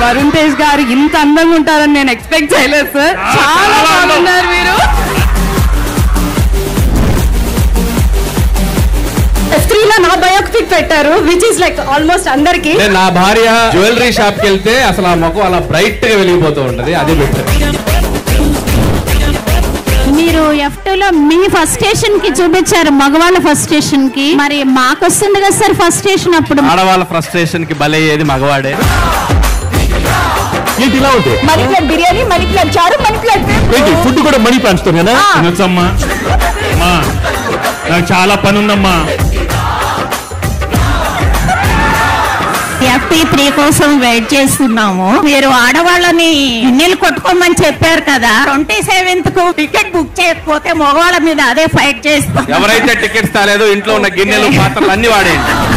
వరుణ్ తేజ్ గారు ఇంత అందంగా ఉంటారని నేను ఎక్స్పెక్ట్ చేయలేదు సార్ చాలా బాగున్నారు మీరు స్త్రీలో నా బయోపిక్ పెట్టారు విచ్ ఇస్ లైక్ ఆల్మోస్ట్ అందరికి అంటే నా భార్య జ్యువెలరీ షాప్ కి వెళ్తే అసలు ఆ ముఖం అలా బ్రైట్ గా వెలిగిపోతూ ఉంటది అది బెటర్ మీరు ఎఫ్ లో మీ ఫస్ట్ స్టేషన్ కి చూపించారు మగవాళ్ళ ఫస్ట్ స్టేషన్ కి మరి మాకు వస్తుంది కదా సార్ ఫస్ట్ స్టేషన్ అప్పుడు ఆడవాళ్ళ ఫ్రస్ట్రేషన్ కి బలయ్యేది మగవాడే ఏంటి ఇలా ఉంటే money plant biryani money plant చారు మనీ ప్లాంట్ ఏంటి ఫుడ్ కూడా మనీ ప్లాంట్స్ తో కదా తినొచ్చమ్మా అమ్మా నాకు చాలా పని ఉందమ్మా ఎఫ్పీ త్రీ కోసం వెయిట్ చేస్తున్నాము మీరు ఆడవాళ్ళని గిన్నెలు కొట్టుకోమని చెప్పారు కదా ట్వంటీ సెవెంత్ కు టికెట్ బుక్ చేయకపోతే మగవాళ్ళ మీద అదే ఫైట్ చేస్తాం ఎవరైతే టికెట్స్ తాలేదో ఇంట్లో ఉన్న గిన్నెలు పాత్రలు అన్ని వాడేయండి